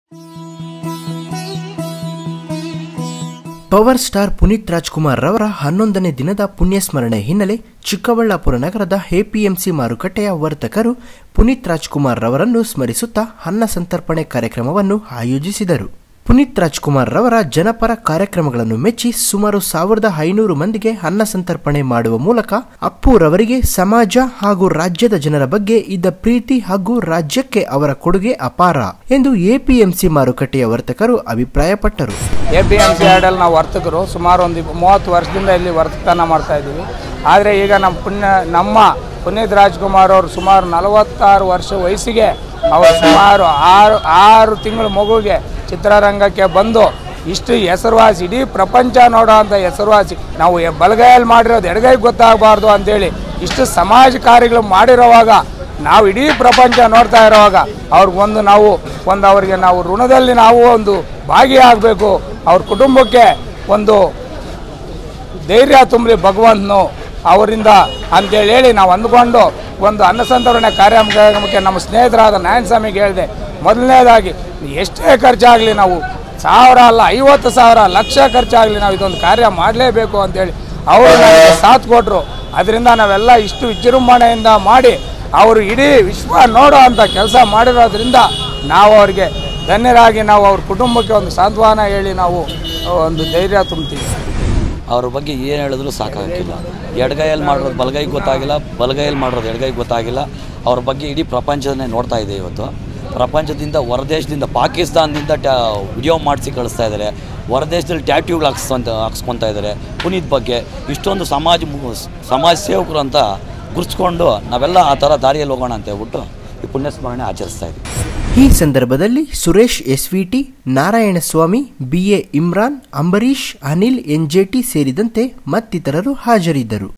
power star Puneeth Rajkumar ರವರ ಹನ್ನೊಂದನೇ ದಿನದ ಪುಣ್ಯಸ್ಮರಣೆ ಹಿನ್ನೆಲೆ ಚಿಕ್ಕಬಳ್ಳಾಪುರ ನಗರದ ಎಪಿಎಂಸಿ ಮಾರುಕಟ್ಟೆಯ ವರ್ತಕರು ಪುನೀತ್ ರಾಜ್ಕುಮಾರ್ ರವರನ್ನು ಸ್ಮರಿಸುತ್ತಾ ಅನ್ನ ಸಂತರ್ಪಣೆ ಕಾರ್ಯಕ್ರಮವನ್ನು ಆಯೋಜಿಸಿದರು ಪುನೀತ್ ರಾಜ್ಕುಮಾರ್ ರವರ ಜನಪರ ಕಾರ್ಯಕ್ರಮಗಳನ್ನು ಮೆಚ್ಚಿ ಸುಮಾರು ಸಾವಿರದ ಐನೂರು ಮಂದಿಗೆ ಅನ್ನ ಸಂತರ್ಪಣೆ ಮಾಡುವ ಮೂಲಕ ಅಪ್ಪು ರವರಿಗೆ ಸಮಾಜ ಹಾಗೂ ರಾಜ್ಯದ ಜನರ ಬಗ್ಗೆ ಇದ್ದ ಪ್ರೀತಿ ಹಾಗೂ ರಾಜ್ಯಕ್ಕೆ ಅವರ ಕೊಡುಗೆ ಅಪಾರ ಎಂದು ಎಪಿಎಂಸಿ ಮಾರುಕಟ್ಟೆಯ ವರ್ತಕರು ಅಭಿಪ್ರಾಯಪಟ್ಟರು ಎ ಪಿ ಎಮ್ ಸಿ ಆರ್ಡಲ್ಲಿ ನಾವು ವರ್ತಕರು ಸುಮಾರು ಒಂದು ಇಪ್ಪ- ಮೂವತ್ತು ವರ್ಷದಿಂದ ಇಲ್ಲಿ ವರ್ತಕನ ಮಾಡ್ತಾ ಇದ್ದೀವಿ ಆದರೆ ಈಗ ನಮ್ಮ ಪುಣ್ಯ ನಮ್ಮ ಪುನೀತ್ ರಾಜ್ಕುಮಾರ್ ಅವರು ಸುಮಾರು ನಲವತ್ತಾರು ವರ್ಷ ವಯಸ್ಸಿಗೆ ಅವರು ಸುಮಾರು ಆರು ಆರು ತಿಂಗಳ ಮಗುವಿಗೆ ಚಿತ್ರರಂಗಕ್ಕೆ ಬಂದು ಇಷ್ಟು ಹೆಸರುವಾಸಿ ಇಡೀ ಪ್ರಪಂಚ ನೋಡೋ ಅಂಥ ಹೆಸರುವಾಸಿ ನಾವು ಎ- ಬಲಗೈಯಲ್ಲಿ ಮಾಡಿರೋದು ಎಡಗೈಗೆ ಗೊತ್ತಾಗಬಾರ್ದು ಅಂತೇಳಿ ಇಷ್ಟು ಸಮಾಜ ಕಾರ್ಯಗಳು ಮಾಡಿರೋವಾಗ ನಾವು ಇಡೀ ಪ್ರಪಂಚ ನೋಡ್ತಾ ಇರುವಾಗ ಅವ್ರಿಗೊಂದು ನಾವು ಒಂದು ಅವರಿಗೆ ನಾವು ಋಣದಲ್ಲಿ ನಾವು ಒಂದು ಭಾಗಿಯಾಗಬೇಕು ಅವ್ರ ಕುಟುಂಬಕ್ಕೆ ಒಂದು ಧೈರ್ಯ ತುಂಬಲಿ ಭಗವಂತನು ಅವರಿಂದ ಅಂತೇಳಿ ಹೇಳಿ ನಾವು ಅಂದ್ಕೊಂಡು ಒಂದು ಅನ್ನಸಂತರಣೆ ಕಾರ್ಯಕ್ರಮಕ್ಕೆ ನಮ್ಮ ಸ್ನೇಹಿತರಾದ ನಾರಾಯಣಸ್ವಾಮಿಗೆ ಹೇಳಿದೆ ಮೊದಲನೇದಾಗಿ ಎಷ್ಟೇ ಖರ್ಚಾಗಲಿ ನಾವು ಸಾವಿರ ಅಲ್ಲ ಐವತ್ತು ಸಾವಿರ ಲಕ್ಷ ಖರ್ಚಾಗಲಿ ನಾವು ಇದೊಂದು ಕಾರ್ಯ ಮಾಡಲೇಬೇಕು ಅಂತೇಳಿ ಅವರು ನನಗೆ ಸಾಥ್ ಕೊಟ್ಟರು ಅದರಿಂದ ನಾವೆಲ್ಲ ಇಷ್ಟು ವಿಜೃಂಭಣೆಯಿಂದ ಮಾಡಿ ಅವರು ಇಡೀ ವಿಶ್ವ ನೋಡೋ ಅಂಥ ಕೆಲಸ ಮಾಡಿರೋದ್ರಿಂದ ನಾವು ಅವರಿಗೆ ಧನ್ಯರಾಗಿ ನಾವು ಅವ್ರ ಕುಟುಂಬಕ್ಕೆ ಒಂದು ಸಾಂತ್ವನ ಹೇಳಿ ನಾವು ಒಂದು ಧೈರ್ಯ ತುಂಬ್ತೀವಿ ಅವ್ರ ಬಗ್ಗೆ ಏನು ಹೇಳಿದ್ರು ಸಾಕಾಗಿಲ್ಲ ಎಡಗೈಯಲ್ಲಿ ಮಾಡಿರೋದು ಬಲಗೈಗೆ ಗೊತ್ತಾಗಿಲ್ಲ ಬಲಗೈಯಲ್ಲಿ ಮಾಡಿರೋದು ಎಡಗೈಗೆ ಗೊತ್ತಾಗಿಲ್ಲ ಅವ್ರ ಬಗ್ಗೆ ಇಡೀ ಪ್ರಪಂಚದನ್ನೇ ನೋಡ್ತಾ ಇದೆ ಇವತ್ತು ಪ್ರಪಂಚದಿಂದ ಹೊರದೇಶದಿಂದ ಪಾಕಿಸ್ತಾನದಿಂದ ಟ್ಯಾ ವಿಡಿಯೋ ಮಾಡಿಸಿ ಕಳಿಸ್ತಾ ಇದ್ದಾರೆ ಹೊರದೇಶದಲ್ಲಿ ಟ್ಯಾಟ್ಯೂಗಳು ಹಾಕ್ಸ್ಕೊಂತ ಹಾಕ್ಸ್ಕೊತಾ ಇದ್ದಾರೆ ಪುನೀತ್ ಬಗ್ಗೆ ಇಷ್ಟೊಂದು ಸಮಾಜ ಮು- ಸಮಾಜ ಸೇವಕರು ಅಂತ ಗುರ್ಸ್ಕೊಂಡು ನಾವೆಲ್ಲ ಆ ಥರ ದಾರಿಯಲ್ಲಿ ಹೋಗೋಣ ಅಂತ ಹೇಳ್ಬಿಟ್ಟು ಈ ಪುಣ್ಯಸ್ಮರಣೆ ಆಚರಿಸ್ತಾ ಇದ್ದೀವಿ ಈ ಸಂದರ್ಭದಲ್ಲಿ Suresh SVT Narayanaswamy BA Imran Ambareesh Anil NJT ಸೇರಿದಂತೆ ಮತ್ತಿತರರು ಹಾಜರಿದ್ದರು